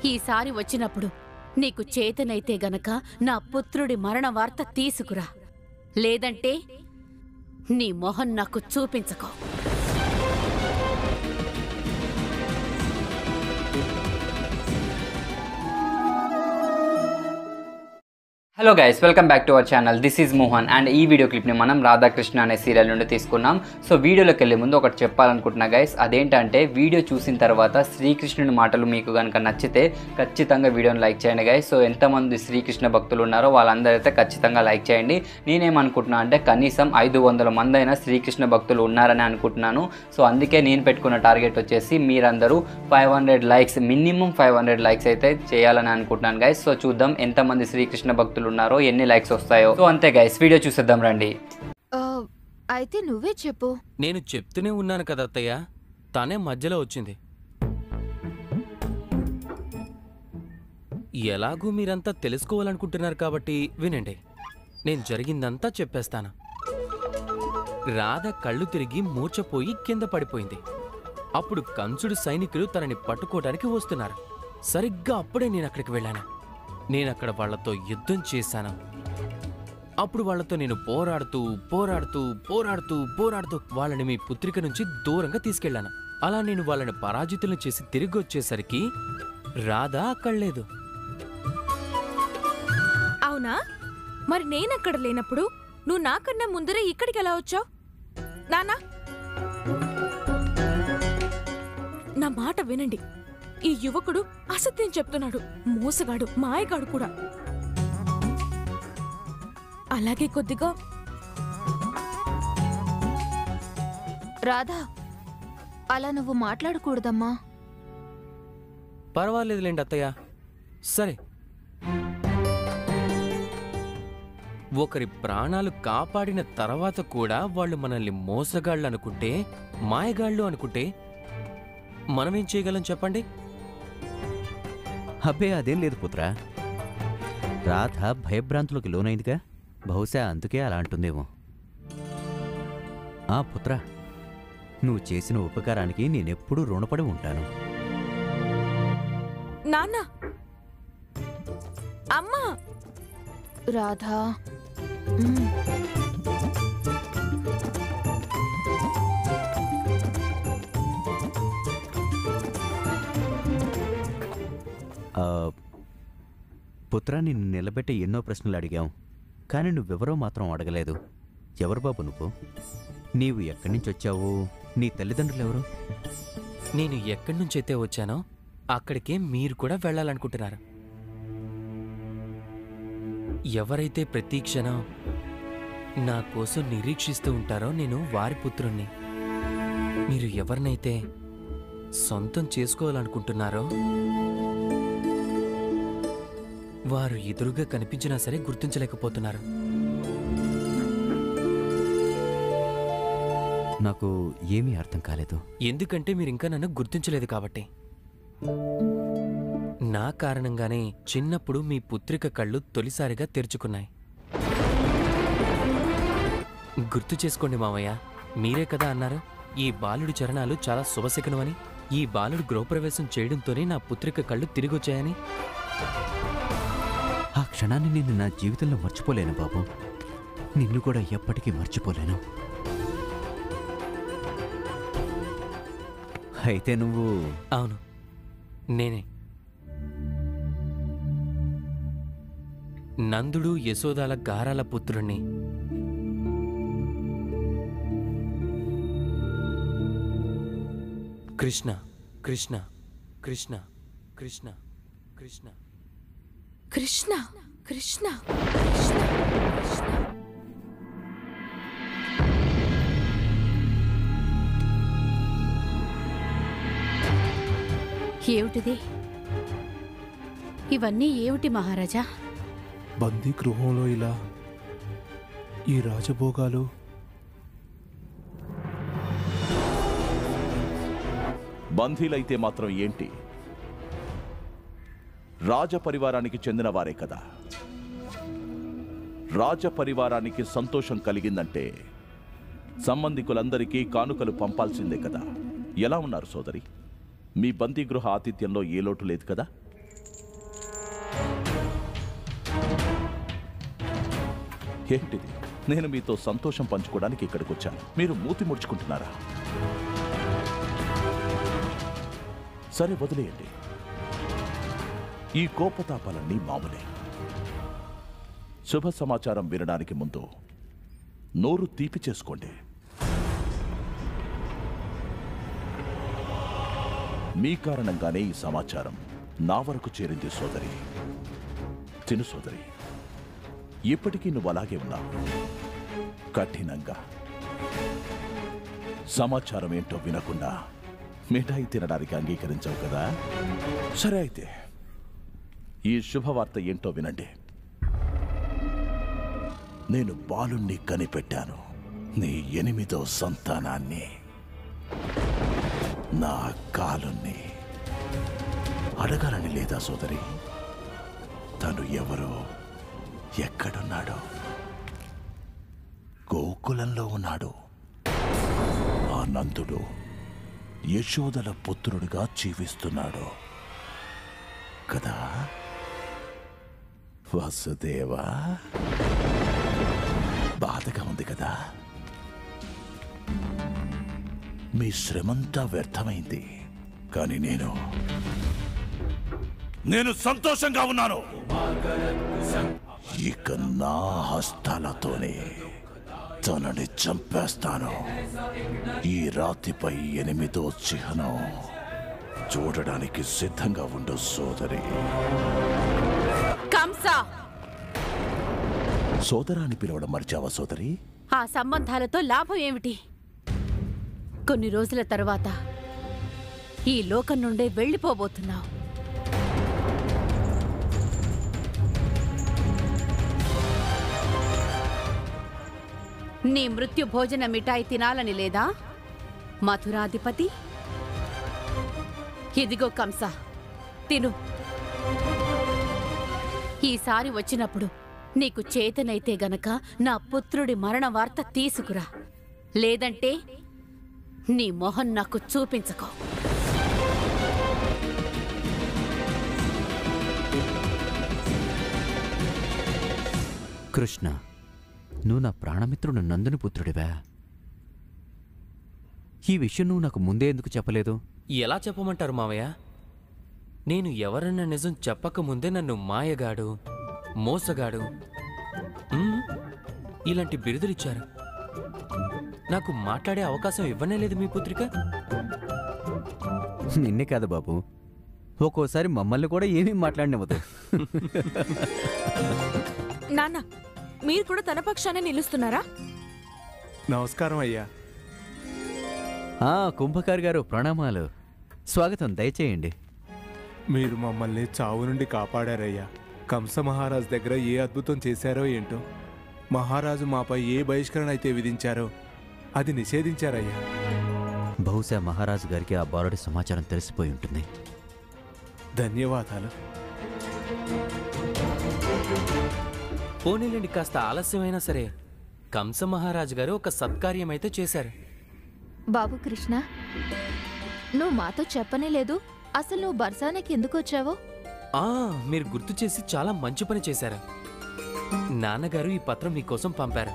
ఈసారి వచ్చినప్పుడు నీకు చేతనైతే గనక నా పుత్రుడి మరణ వార్త తీసుకురా లేదంటే నీ మొహం నాకు చూపించకో hello guys welcome back to our channel this is Mohan and ఈ వీడియో క్లిప్ని మనం రాధాకృష్ణ అనే సీరియల్ నుండి తీసుకున్నాం సో వీడియోలోకి వెళ్ళే ముందు ఒకటి చెప్పాలనుకుంటున్నా గైస్ అదేంటంటే వీడియో చూసిన తర్వాత శ్రీకృష్ణుని మాటలు మీకు కనుక నచ్చితే ఖచ్చితంగా వీడియోని లైక్ చేయండి గైస్ సో ఎంతమంది శ్రీకృష్ణ భక్తులు ఉన్నారో వాళ్ళందరైతే ఖచ్చితంగా లైక్ చేయండి నేనేమనుకుంటున్నా అంటే కనీసం ఐదు వందల మంది అయినా శ్రీకృష్ణ భక్తులు ఉన్నారని అనుకుంటున్నాను సో అందుకే నేను పెట్టుకున్న టార్గెట్ వచ్చేసి మీరందరూ five hundred likes minimum five hundred likes అయితే చేయాలని అనుకుంటున్నాను గైస్ సో చూద్దాం ఎంతమంది శ్రీకృష్ణ భక్తులు ఉన్నారో ఎన్ని లైక్స్ వస్తాయో సో అంతే గైస్ వీడియో చూసేద్దాం రండి ఆ, అయితే నువ్వే చెప్పు నేను చెప్తూనే ఉన్నాను కదా అత్తయ్య తనే మధ్యలో వచ్చింది ఎలాగూ మీరంతా తెలుసుకోవాలనుకుంటున్నారు కాబట్టి వినండి నేను జరిగిందంతా చెప్పేస్తాను రాధ కళ్ళు తిరిగి మూర్చపోయి కింద పడిపోయింది అప్పుడు కంసుడు సైనికులు తనని పట్టుకోవడానికి వస్తున్నారు సరిగ్గా అప్పుడే నేను అక్కడికి వెళ్ళాను నేను అక్కడ వాళ్లతో యుద్ధం చేశాను అప్పుడు వాళ్ళతో నేను పోరాడుతూ పోరాడుతూ పోరాడుతూ పోరాడుతూ వాళ్ళని మీ పుత్రిక నుంచి దూరంగా తీసుకెళ్ళాను అలా నేను వాళ్ళని పరాజితులను చేసి తిరిగి వచ్చేసరికి రాధ అక్కడ లేదు అవునా మరి నేనక్కడ లేనప్పుడు నువ్వు నాకన్నా ముందరే ఇక్కడికి ఎలా వచ్చావు నానా నా మాట వినండి ఈ యువకుడు అసత్యం చెప్తున్నాడు మోసగాడు మాయగాడు కూడా అలాగే కొద్దిగా రాధా అలా నువ్వు మాట్లాడకూడదమ్మా పర్వాలేదులేండి అత్తయ్య సరే ఒకరి ప్రాణాలు కాపాడిన తర్వాత కూడా వాళ్ళు మనల్ని మోసగాళ్ళు అనుకుంటే మాయగాళ్ళు అనుకుంటే మనమేం చేయగలం చెప్పండి అబ్బే అదేం లేదు పుత్ర రాధ భయభ్రాంతులకు లోనైందిగా బహుశా అందుకే అలా అంటుందేమో ఆ పుత్ర నువ్వు చేసిన ఉపకారానికి నేనెప్పుడూ రుణపడి ఉంటాను నాన్న అమ్మా రాధా ఆ, పుత్ర నిన్ను నిలబెట్టి ఎన్నో ప్రశ్నలు అడిగాం కానీ నువ్వెవరో మాత్రం అడగలేదు ఎవరు బాబు నువ్వు నీవు ఎక్కడి నుంచి వచ్చావు నీ తల్లిదండ్రులు ఎవరు నేను ఎక్కడి నుంచైతే వచ్చానో అక్కడికే మీరు కూడా వెళ్ళాలనుకుంటున్నారు ఎవరైతే ప్రతి క్షణం నా కోసం నిరీక్షిస్తూ ఉంటారో నేను వారి పుత్రుణ్ణి మీరు ఎవరినైతే సొంతం చేసుకోవాలనుకుంటున్నారో వారు ఎదురుగా కనిపించినా సరే గుర్తించలేకపోతున్నారు నాకు ఏమీ అర్థం కాలేదు ఎందుకంటే మీరు ఇంకా నన్ను గుర్తించలేదు కాబట్టి నా కారణంగానే చిన్నప్పుడు మీ పుత్రిక కళ్ళు తొలిసారిగా తెరుచుకున్నాయి గుర్తు చేసుకోండి మావయ్య మీరే కదా అన్నారు ఈ బాలుడి చరణాలు చాలా శుభశకనమని ఈ బాలుడు గృహప్రవేశం చేయడంతోనే నా పుత్రిక కళ్ళు తిరిగొచ్చాయని ఆ క్షణాన్ని నేను నా జీవితంలో మర్చిపోలేను బాబు నిన్ను కూడా ఎప్పటికీ మర్చిపోలేను అయితే నువ్వు అవును నేనే నందుడు యశోదాల గారాల పుత్రుణ్ణి కృష్ణ కృష్ణ కృష్ణ కృష్ణ కృష్ణ కృష్ణ కృష్ణ కృష్ణ కృష్ణ ఏమిటిది ఇవన్నీ ఏమిటి మహారాజా బందీ గృహంలో ఇలా ఈ రాజభోగాలు బంధీలైతే మాత్రం ఏంటి రాజపరివారానికి చెందిన వారే కదా రాజపరివారానికి సంతోషం కలిగిందంటే సంబంధికులందరికీ కానుకలు పంపాల్సిందే కదా ఎలా ఉన్నారు సోదరి మీ బందీగృహ ఆతిథ్యంలో ఏ లోటు లేదు కదా ఏంటిది నేను మీతో సంతోషం పంచుకోవడానికి ఇక్కడికి వచ్చాను మీరు మూతి ముడుచుకుంటున్నారా సరే వదిలేయండి ఈ కోపతాపాలన్నీ మామూలే శుభ సమాచారం వినడానికి ముందు నోరు తీపి చేసుకోండి మీ కారణంగానే ఈ సమాచారం నా వరకు చేరింది సోదరి తిను సోదరి ఇప్పటికీ నువ్వు అలాగే ఉన్నావు కఠినంగా సమాచారం ఏంటో వినకుండా మిఠాయి తినడానికి అంగీకరించావు కదా సరే అయితే ఈ శుభవార్త ఏంటో వినండి నేను బాలుణ్ణి కనిపెట్టాను నీ ఎనిమిదో సంతానాన్ని నా కాలుణ్ణి అడగాలని లేదా సోదరి తను ఎవరో ఎక్కడున్నాడో గోకులంలో ఉన్నాడు ఆ నందుడు యశోదల పుత్రుడిగా జీవిస్తున్నాడు కదా వసుదేవా బాధగా ఉంది కదా మీ శ్రమంతా వ్యర్థమైంది కానీ నేను నేను సంతోషంగా ఉన్నాను ఇక నా హస్తాలతోనే తనని చంపేస్తాను ఈ రాతిపై ఎనిమిదో చిహ్నం చూడడానికి సిద్ధంగా ఉండు సోదరి కంస సోదరాన్ని పిలవడం మర్చావా సోదరి ఆ సంబంధాలతో లాభం ఏమిటి కొన్ని రోజుల తర్వాత ఈ లోకం నుండే వెళ్ళిపోబోతున్నావు నీ మృత్యు భోజన మిఠాయి తినాలని లేదా మథురాధిపతి ఇదిగో కంస తిను ఈసారి వచ్చినప్పుడు నీకు చేతనైతే గనక నా పుత్రుడి మరణ వార్త తీసుకురా లేదంటే నీ మొహం నాకు చూపించకో కృష్ణ నువ్వు నా ప్రాణమిత్రుడు నందుని పుత్రుడివా ఈ విషయం నువ్వు నాకు ముందే ఎందుకు చెప్పలేదు ఎలా చెప్పమంటారు మావయ్య నేను ఎవరన్నా నిజం చెప్పకముందే నన్ను మాయగాడు మోసగాడు ఉమ్, ఇలాంటి బిరుదులిచ్చారు నాకు మాట్లాడే అవకాశం ఇవ్వనే లేదు మీ పుత్రిక నిన్నే కాదు బాబు ఒక్కోసారి మమ్మల్ని కూడా ఏమీ మాట్లాడినవ్వదు నాన్న మీరు కూడా తన పక్షానే నిలుస్తున్నారా నమస్కారం అయ్యా ఆ కుంభకార్ గారు ప్రణామాలు స్వాగతం దయచేయండి మీరు మమ్మల్ని చావు నుండి కాపాడారయ్యా కంస మహారాజ్ దగ్గర ఏ అద్భుతం చేశారో ఏంటో మహారాజు మాపై ఏ బహిష్కరణ అయితే విధించారో అది నిషేధించారయ్యా బహుశా మహారాజు గారికి ఆ బాలుడి సమాచారం తెలిసిపోయి ఉంటుంది ధన్యవాదాలు పోనీలేండి కాస్త ఆలస్యమైనా సరే కంస మహారాజు గారు ఒక సత్కార్యం అయితే చేశారు బాబు కృష్ణ నువ్వు మాతో చెప్పనే లేదు అసలు నువ్వు బర్సానికి ఎందుకు వచ్చావో ఆ మీరు గుర్తు చేసి చాలా మంచి పని చేశారు నాన్నగారు ఈ పత్రం మీకోసం పంపారు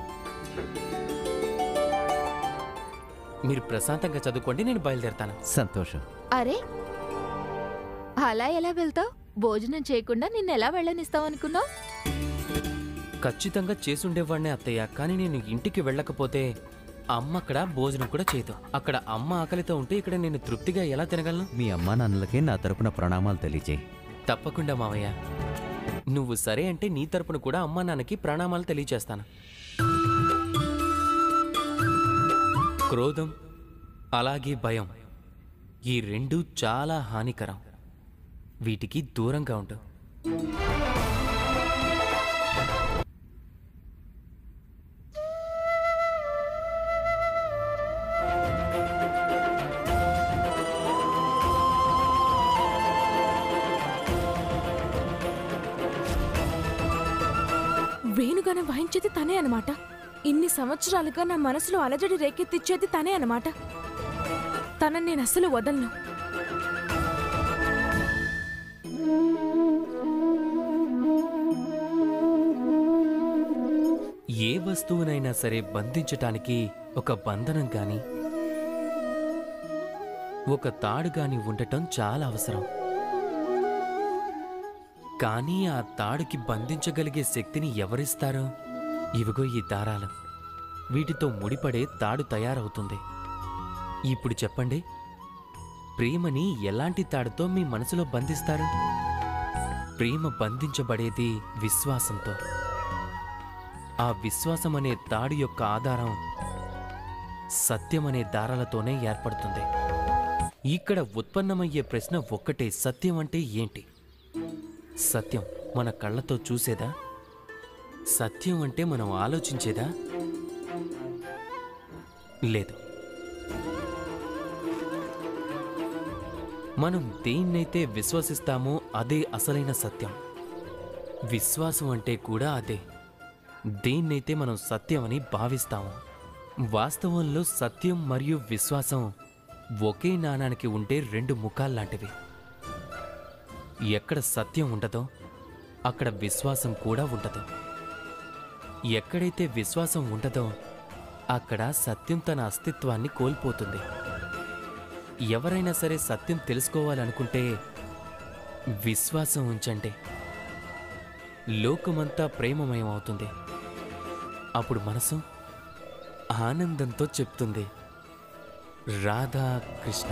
మీరు ప్రశాంతంగా చదువుకోండి నేను బయలుదేరతాను సంతోషం అరే అలా ఎలా వెళ్తావు భోజనం చేయకుండా నిన్ను ఎలా వెళ్ళనిస్తావు అనుకున్నావు ఖచ్చితంగా చేసుండేవాడినే అత్తయ్య కానీ నేను ఇంటికి వెళ్ళకపోతే అమ్మ అక్కడ భోజనం కూడా చేయదు అక్కడ అమ్మ ఆకలితో ఉంటే ఇక్కడ నేను తృప్తిగా ఎలా తినగలను మీ అమ్మా నాన్నలకి నా తరపున ప్రణామాలు తెలియజేయి తప్పకుండా మావయ్య నువ్వు సరే అంటే నీ తరపున కూడా అమ్మా నాన్నకి ప్రణామాలు తెలియచేస్తాను క్రోధం అలాగే భయం ఈ రెండు చాలా హానికరం వీటికి దూరంగా ఉండు వేణుగానం వాయించేది తనే అనమాట ఇన్ని సంవత్సరాలుగా నా మనసులో అలజడి రేకెత్తిచ్చేది తనే అనమాట తనని నేను అస్సలు వదలను ఏ వస్తువునైనా సరే బంధించటానికి ఒక బంధనం గాని ఒక తాడు గాని ఉండటం చాలా అవసరం కానీ ఆ తాడుకి బంధించగలిగే శక్తిని ఎవరిస్తారు ఇవిగో ఈ దారాలు వీటితో ముడిపడే తాడు తయారవుతుంది ఇప్పుడు చెప్పండి ప్రేమని ఎలాంటి తాడుతో మీ మనసులో బంధిస్తారు ప్రేమ బంధించబడేది విశ్వాసంతో ఆ విశ్వాసం అనే తాడు యొక్క ఆధారం సత్యం అనే దారాలతోనే ఏర్పడుతుంది ఇక్కడ ఉత్పన్నమయ్యే ప్రశ్న ఒక్కటే సత్యం అంటే ఏంటి సత్యం మన కళ్ళతో చూసేదా సత్యం అంటే మనం ఆలోచించేదా లేదు మనం దేన్నైతే విశ్వసిస్తామో అదే అసలైన సత్యం విశ్వాసం అంటే కూడా అదే దేన్నైతే మనం సత్యం అని భావిస్తాము వాస్తవంలో సత్యం మరియు విశ్వాసం ఒకే నాణానికి ఉంటే రెండు ముఖాల్లాంటివి ఎక్కడ సత్యం ఉండదో అక్కడ విశ్వాసం కూడా ఉండదు ఎక్కడైతే విశ్వాసం ఉండదో అక్కడ సత్యం తన అస్తిత్వాన్ని కోల్పోతుంది ఎవరైనా సరే సత్యం తెలుసుకోవాలనుకుంటే విశ్వాసం ఉంచండి లోకమంతా ప్రేమమయం అవుతుంది అప్పుడు మనసు ఆనందంతో చెప్తుంది రాధా కృష్ణ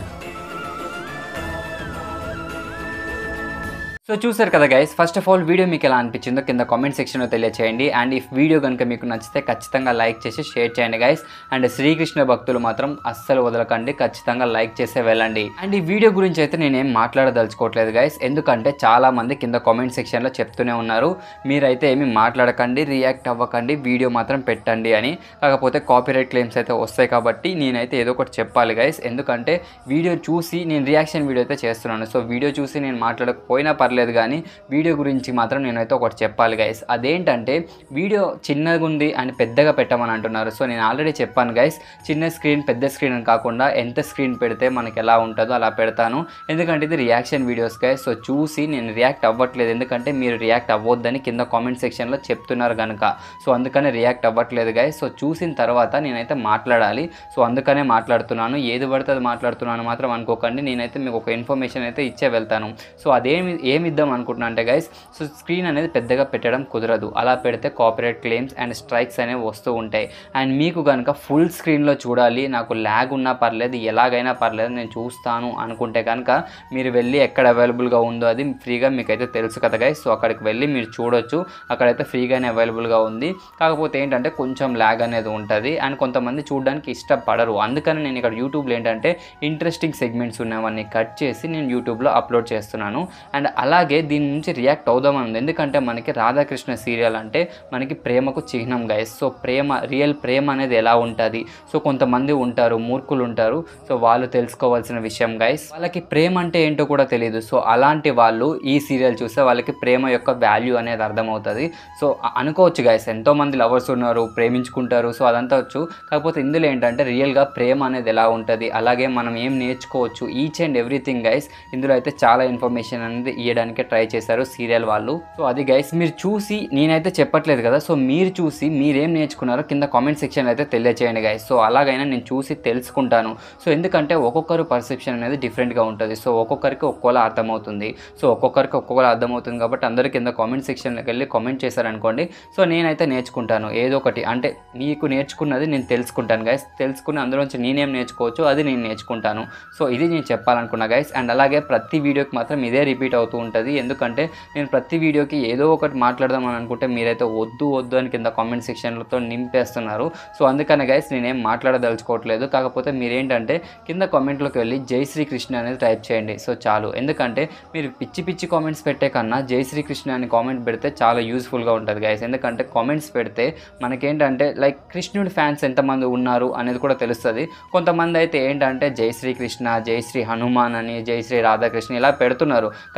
సో చూసారు కదా guys first of all video మీకు ఎలా అనిపించిందో కింద కామెంట్ సెక్షన్లో తెలియచేయండి అండ్ ఇఫ్ వీడియో కనుక మీకు నచ్చితే ఖచ్చితంగా లైక్ చేసి షేర్ చేయండి గైస్ అండ్ శ్రీకృష్ణ భక్తులు మాత్రం అస్సలు వదలకండి ఖచ్చితంగా లైక్ చేసే వెళ్ళండి అండ్ ఈ వీడియో గురించి అయితే నేనేం మాట్లాడదలుచుకోవట్లేదు గైస్ ఎందుకంటే చాలా మంది కింద కామెంట్ సెక్షన్లో చెప్తూనే ఉన్నారు మీరైతే ఏమి మాట్లాడకండి రియాక్ట్ అవ్వకండి వీడియో మాత్రం పెట్టండి అని కాకపోతే కాపీరైట్ క్లెయిమ్స్ అయితే వస్తాయి కాబట్టి నేనైతే ఏదో ఒకటి చెప్పాలి గైస్ ఎందుకంటే వీడియో చూసి నేను రియాక్షన్ వీడియో అయితే చేస్తున్నాను సో వీడియో చూసి నేను మాట్లాడకపోయినా పర్లేదు కానీ వీడియో గురించి మాత్రం నేనైతే ఒకటి చెప్పాలి గైస్ అదేంటంటే వీడియో చిన్నగా ఉంది అని పెద్దగా పెట్టమని అంటున్నారు సో నేను ఆల్రెడీ చెప్పాను గైస్ చిన్న స్క్రీన్ పెద్ద స్క్రీన్ అని కాకుండా ఎంత స్క్రీన్ పెడితే మనకి ఎలా ఉంటుందో అలా పెడతాను ఎందుకంటే ఇది రియాక్షన్ వీడియోస్ గైస్ సో చూసి నేను రియాక్ట్ అవ్వట్లేదు ఎందుకంటే మీరు రియాక్ట్ అవ్వద్దని కింద కామెంట్ సెక్షన్లో చెప్తున్నారు కనుక సో అందుకనే రియాక్ట్ అవ్వట్లేదు గైస్ సో చూసిన తర్వాత నేనైతే మాట్లాడాలి సో అందుకనే మాట్లాడుతున్నాను ఏది పడితే అది మాట్లాడుతున్నాను మాత్రం అనుకోకండి నేనైతే మీకు ఒక ఇన్ఫర్మేషన్ అయితే ఇచ్చే వెళ్తాను సో అదేమి ఏమి ఇద్దాం అనుకుంటున్నా అంటే గైస్ సో స్క్రీన్ అనేది పెద్దగా పెట్టడం కుదరదు అలా పెడితే కాపీరైట్ క్లెయిమ్స్ అండ్ స్ట్రైక్స్ అనేవి వస్తూ ఉంటాయి అండ్ మీకు కనుక ఫుల్ స్క్రీన్లో చూడాలి నాకు ల్యాగ్ ఉన్నా పర్లేదు ఎలాగైనా పర్లేదు నేను చూస్తాను అనుకుంటే కనుక మీరు వెళ్ళి ఎక్కడ అవైలబుల్గా ఉందో అది ఫ్రీగా మీకైతే తెలుసు కదా గైస్ సో అక్కడికి వెళ్ళి మీరు చూడొచ్చు అక్కడైతే ఫ్రీగానే అవైలబుల్గా ఉంది కాకపోతే ఏంటంటే కొంచెం ల్యాగ్ అనేది ఉంటుంది అండ్ కొంతమంది చూడడానికి ఇష్టపడరు అందుకని నేను ఇక్కడ యూట్యూబ్లో ఏంటంటే ఇంట్రెస్టింగ్ సెగ్మెంట్స్ ఉన్నవన్నీ కట్ చేసి నేను యూట్యూబ్లో అప్లోడ్ చేస్తున్నాను అండ్ అలాగే దీని నుంచి రియాక్ట్ అవుదామని ఉంది ఎందుకంటే మనకి రాధాకృష్ణ సీరియల్ అంటే మనకి ప్రేమకు చిహ్నం గైస్ సో ప్రేమ రియల్ ప్రేమ అనేది ఎలా ఉంటుంది సో కొంతమంది ఉంటారు మూర్ఖులు ఉంటారు సో వాళ్ళు తెలుసుకోవాల్సిన విషయం గైస్ వాళ్ళకి ప్రేమ అంటే ఏంటో కూడా తెలియదు సో అలాంటి వాళ్ళు ఈ సీరియల్ చూస్తే వాళ్ళకి ప్రేమ యొక్క వాల్యూ అనేది అర్థమవుతుంది సో అ- అనుకోవచ్చు గైస్ ఎంతో మంది లవర్స్ ఉన్నారు ప్రేమించుకుంటారు సో అదంతా వచ్చు కాకపోతే ఇందులో ఏంటంటే రియల్గా ప్రేమ అనేది ఎలా ఉంటుంది అలాగే మనం ఏం నేర్చుకోవచ్చు ఈచ్ అండ్ ఎవ్రీథింగ్ గైస్ ఇందులో అయితే చాలా ఇన్ఫర్మేషన్ అనేది ఇవ్వడానికి ట్రై చేశారు సీరియల్ వాళ్ళు సో అది గైస్ మీరు చూసి నేనైతే చెప్పట్లేదు కదా సో మీరు చూసి మీరేం నేర్చుకున్నారో కింద కామెంట్ సెక్షన్ అయితే తెలియచేయండి గైస్ సో అలాగైనా నేను చూసి తెలుసుకుంటాను సో ఎందుకంటే ఒక్కొక్కరు పర్సెప్షన్ అనేది డిఫరెంట్గా ఉంటుంది సో ఒక్కొక్కరికి ఒక్కోలా అర్థమవుతుంది సో ఒక్కొక్కరికి ఒక్కొక్కలా అర్థమవుతుంది కాబట్టి అందరి కింద కామెంట్ సెక్షన్లోకి వెళ్ళి కామెంట్ చేశారనుకోండి సో నేనైతే నేర్చుకుంటాను ఏదో ఒకటి అంటే మీకు నేర్చుకున్నది నేను తెలుసుకుంటాను గైస్ తెలుసుకుని అందులోంచి నేనేం నేర్చుకోవచ్చు అది నేను నేర్చుకుంటాను సో ఇది నేను చెప్పాలనుకున్నా గైస్ అండ్ అలాగే ప్రతి వీడియోకి మాత్రం ఇదే రిపీట్ అవుతూ ఉంటుంది ఎందుకంటే నేను ప్రతి వీడియోకి ఏదో ఒకటి మాట్లాడదాం అని అనుకుంటే మీరైతే వద్దు వద్దు అని కింద కామెంట్ సెక్షన్లతో నింపేస్తున్నారు సో అందుకనే గైస్ నేనేం మాట్లాడదలుచుకోవట్లేదు కాకపోతే మీరేంటంటే కింద కామెంట్లోకి వెళ్ళి జై శ్రీకృష్ణ అనేది టైప్ చేయండి సో చాలు ఎందుకంటే మీరు పిచ్చి పిచ్చి కామెంట్స్ పెట్టే కన్నా జై శ్రీకృష్ణ అని కామెంట్ పెడితే చాలా యూస్ఫుల్గా ఉంటుంది గైస్ ఎందుకంటే కామెంట్స్ పెడితే మనకేంటంటే లైక్ కృష్ణుడి ఫ్యాన్స్ ఎంతమంది ఉన్నారు అనేది కూడా తెలుస్తుంది కొంతమంది అయితే ఏంటంటే జై శ్రీకృష్ణ జై శ్రీ హనుమాన్ అని జై శ్రీ రాధాకృష్ణ ఇలా పెడుతున్నారు కాకపోతే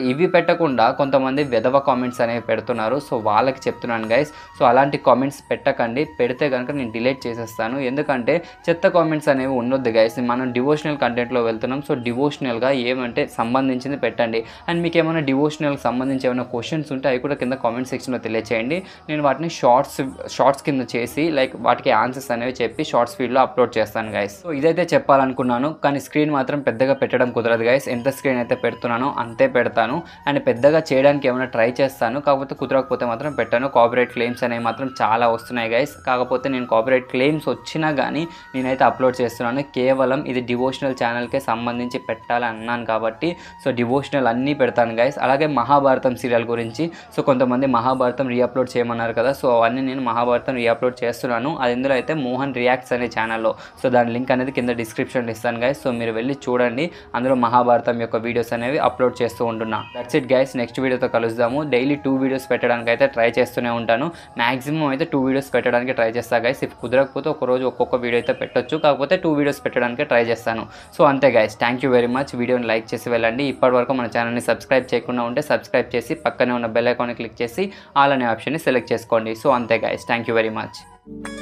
ఇవి పెట్టకుండా కొంతమంది వెధవ కామెంట్స్ అనేవి పెడుతున్నారు సో వాళ్ళకి చెప్తున్నాను గైస్ సో అలాంటి కామెంట్స్ పెట్టకండి పెడితే కనుక నేను డిలీట్ చేసేస్తాను ఎందుకంటే చెత్త కామెంట్స్ అనేవి ఉండొద్దు గైస్ మనం డివోషనల్ కంటెంట్లో వెళ్తున్నాం సో డివోషనల్గా ఏమంటే సంబంధించింది పెట్టండి అండ్ మీకు ఏమైనా డివోషనల్కి సంబంధించి ఏమైనా క్వశ్చన్స్ ఉంటే అవి కూడా కింద కామెంట్ సెక్షన్లో తెలియచేయండి నేను వాటిని షార్ట్స్ షార్ట్స్ కింద చేసి లైక్ వాటికి ఆన్సర్స్ అనేవి చెప్పి షార్ట్స్ ఫీల్డ్లో అప్లోడ్ చేస్తాను గైస్ సో ఇదైతే చెప్పాలనుకున్నాను కానీ స్క్రీన్ మాత్రం పెద్దగా పెట్టడం కుదరదు గైస్ ఎంత స్క్రీన్ అయితే పెడుతున్నానో అంతే పెడతాను అండ్ పెద్దగా చేయడానికి ఏమైనా ట్రై చేస్తాను కాకపోతే కుదరకపోతే మాత్రం పెట్టాను కాపీరైట్ క్లెయిమ్స్ అనేవి మాత్రం చాలా వస్తున్నాయి గైస్ కాకపోతే నేను కాపీరైట్ క్లెయిమ్స్ వచ్చినా కానీ నేనైతే అప్లోడ్ చేస్తున్నాను కేవలం ఇది డివోషనల్ ఛానల్కే సంబంధించి పెట్టాలని అన్నాను కాబట్టి సో డివోషనల్ అన్నీ పెడతాను గైస్ అలాగే మహాభారతం సీరియల్ గురించి సో కొంతమంది మహాభారతం రీఅప్లోడ్ చేయమన్నారు కదా సో అవన్నీ నేను మహాభారతం రీఅప్లోడ్ చేస్తున్నాను అది ఇందులో అయితే మోహన్ రియాక్ట్స్ అనే ఛానల్లో సో దాని లింక్ అనేది కింద డిస్క్రిప్షన్లో ఇస్తాను గైస్ సో మీరు వెళ్ళి చూడండి అందులో మహాభారతం యొక్క వీడియోస్ అనేవి అప్లోడ్ చేస్తూ ఉంటున్నా దట్స్ ఇట్ గైస్ నెక్స్ట్ వీడియోతో కలుద్దాము డైలీ టూ వీడియోస్ పెట్టడానికి అయితే ట్రై చేస్తూనే ఉంటాను మాక్సిమం అయితే టూ వీడియోస్ పెట్టడానికి ట్రై చేస్తా గైస్ ఇఫ్ కుదరకపోతే ఒక రోజు ఒక్కొక్క వీడియో అయితే పెట్టొచ్చు కాకపోతే టూ వీడియోస్ పెట్టడానికి ట్రై చేస్తాను సో అంతే guys thank you very much వీడియోని లైక్ చేసి వెళ్ళండి ఇప్పటివరకు మన ఛానల్ని సబ్స్క్రైబ్ చేయకుండా ఉంటే సబ్స్క్రైబ్ చేసి పక్కనే ఉన్న బెల్ ఐకాన్ని క్లిక్ చేసి ఆల్ అనే ఆప్షన్ని సెలెక్ట్ చేసుకోండి సో అంతే guys thank you very much